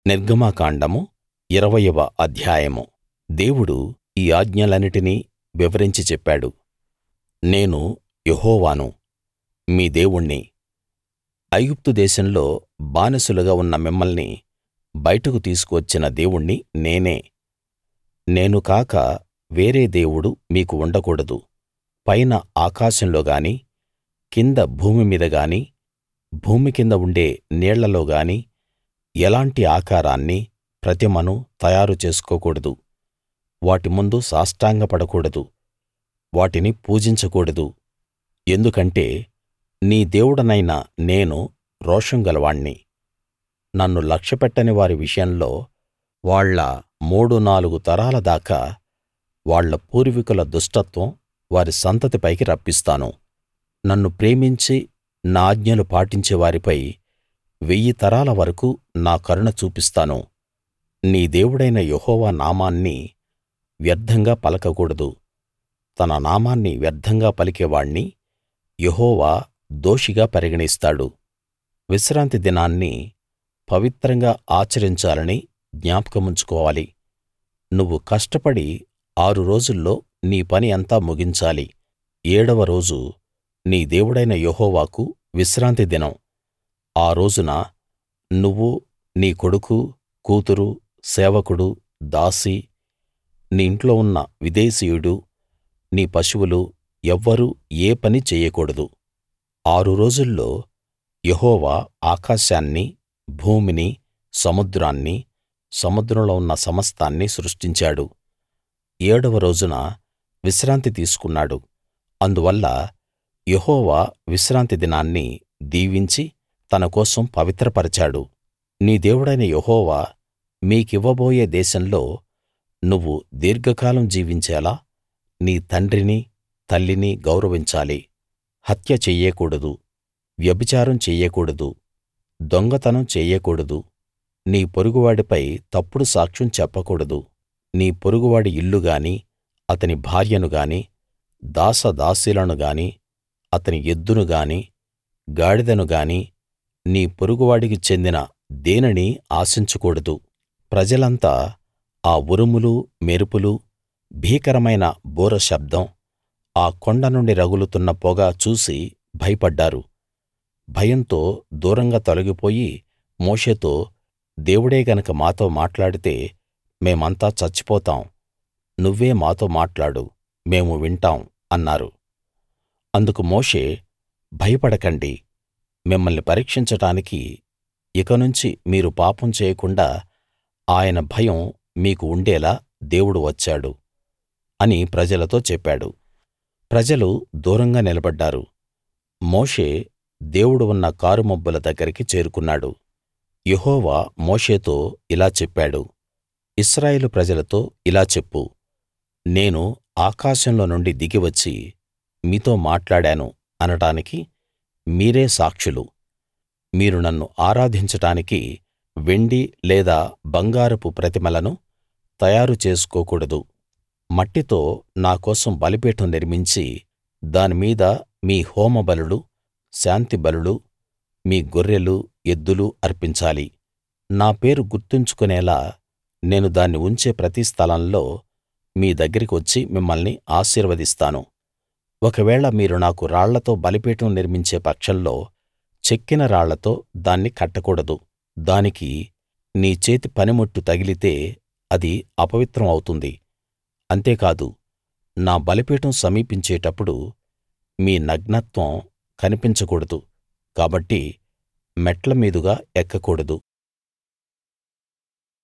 నిర్గమకాండము ఇరవయవ అధ్యాయము దేవుడు ఈ ఆజ్ఞలన్నిటినీ వివరించి చెప్పాడు నేను యెహోవాను మీ దేవుణ్ణి ఐగుప్తు దేశంలో బానిసలుగా ఉన్న మిమ్మల్ని బయటకు తీసుకు వచ్చిన దేవుణ్ణి నేనే నేను కాక వేరే దేవుడు మీకు ఉండకూడదు పైన ఆకాశంలో గాని కింద భూమి మీద గాని భూమి కింద ఉండే నీళ్లలో గాని ఎలాంటి ఆకారాన్నీ ప్రతిమను తయారు చేసుకోకూడదు వాటి ముందు సాష్టాంగపడకూడదు వాటిని పూజించకూడదు ఎందుకంటే నీ దేవుడనైన నేను రోషం గలవాణ్ణి నన్ను లక్ష్యపెట్టని వారి విషయంలో వాళ్ళ మూడు నాలుగు తరాల దాకా వాళ్ళ పూర్వీకుల దుష్టత్వం వారి సంతతి పైకి రప్పిస్తాను నన్ను ప్రేమించి నా ఆజ్ఞలు పాటించే వారిపై వెయ్యి తరాల వరకూ నా కరుణ చూపిస్తాను నీ దేవుడైన యెహోవా నామాన్ని వ్యర్థంగా పలకకూడదు తన నామాన్ని వ్యర్థంగా పలికేవాణ్ణి యెహోవా దోషిగా పరిగణిస్తాడు విశ్రాంతి దినాన్ని పవిత్రంగా ఆచరించాలని జ్ఞాపకముంచుకోవాలి నువ్వు కష్టపడి ఆరు రోజుల్లో నీ పని అంతా ముగించాలి ఏడవ రోజు నీ దేవుడైన యెహోవాకు విశ్రాంతి దినం ఆ రోజున నువ్వు నీ కొడుకు కూతురు సేవకుడు దాసీ నీ ఇంట్లో ఉన్న విదేశీయుడు నీ పశువులు ఎవ్వరూ ఏ పనీ చెయ్యకూడదు ఆరు రోజుల్లో యెహోవా ఆకాశాన్ని భూమిని సముద్రాన్ని సముద్రంలో ఉన్న సమస్తాన్నీ సృష్టించాడు ఏడవ రోజున విశ్రాంతి తీసుకున్నాడు అందువల్ల యెహోవా విశ్రాంతి దినాన్ని దీవించి తన కోసం పవిత్రపరచాడు నీ దేవుడైన యెహోవా మీకివ్వబోయే దేశంలో నువ్వు దీర్ఘకాలం జీవించేలా నీ తండ్రిని తల్లిని గౌరవించాలి హత్య చెయ్యకూడదు వ్యభిచారం చెయ్యకూడదు దొంగతనం చెయ్యకూడదు నీ పొరుగువాడిపై తప్పుడు సాక్ష్యం చెప్పకూడదు నీ పొరుగువాడి ఇల్లు గాని అతని భార్యను గాని దాసదాసీలను గాని అతని ఎద్దును గాని గాడిదను గాని నీ పొరుగువాడికి చెందిన దేనినీ ఆశించకూడదు ప్రజలంతా ఆ ఉరుములు మెరుపులు భీకరమైన బూర శబ్దం ఆ కొండ నుండి రగులుతున్న పొగ చూసి భయపడ్డారు భయంతో దూరంగా తొలగిపోయి మోషేతో దేవుడే గనక మాతో మాట్లాడితే మేమంతా చచ్చిపోతాం నువ్వే మాతో మాట్లాడు మేము వింటాం అన్నారు అందుకు మోషే భయపడకండి మిమ్మల్ని పరీక్షించడానికి ఇకనుంచి మీరు పాపం చేయకుండా ఆయన భయం మీకు ఉండేలా దేవుడు వచ్చాడు అని ప్రజలతో చెప్పాడు ప్రజలు దూరంగా నిలబడ్డారు మోషే దేవుడు ఉన్న కారుమబ్బుల దగ్గరికి చేరుకున్నాడు యెహోవా మోషేతో ఇలా చెప్పాడు ఇశ్రాయేలు ప్రజలతో ఇలా చెప్పు నేను ఆకాశంలో నుండి దిగి వచ్చి మీతో మాట్లాడాను అనడానికి మీరే సాక్షులు మీరు నన్ను ఆరాధించడానికి వెండి లేదా బంగారపు ప్రతిమలను తయారు చేసుకోకూడదు మట్టితో నా కోసం బలిపీఠం నిర్మించి దాని మీద మీ హోమబలులు శాంతి బలులు మీ గొర్రెలు ఎద్దులు అర్పించాలి నా పేరు గుర్తుంచుకునేలా నేను దాన్ని ఉంచే ప్రతి స్థలంలో మీ దగ్గరికి వచ్చి మిమ్మల్ని ఆశీర్వదిస్తాను ఒకవేళ మీరు నాకు రాళ్లతో బలిపీఠం నిర్మించే పక్షంలో చెక్కిన రాళ్లతో దాన్ని కట్టకూడదు దానికి నీ చేతి పనిముట్టు తగిలితే అది అపవిత్రం అవుతుంది అంతేకాదు నా బలిపీఠం సమీపించేటప్పుడు మీ నగ్నత్వం కనిపించకూడదు కాబట్టి మెట్ల మీదుగా ఎక్కకూడదు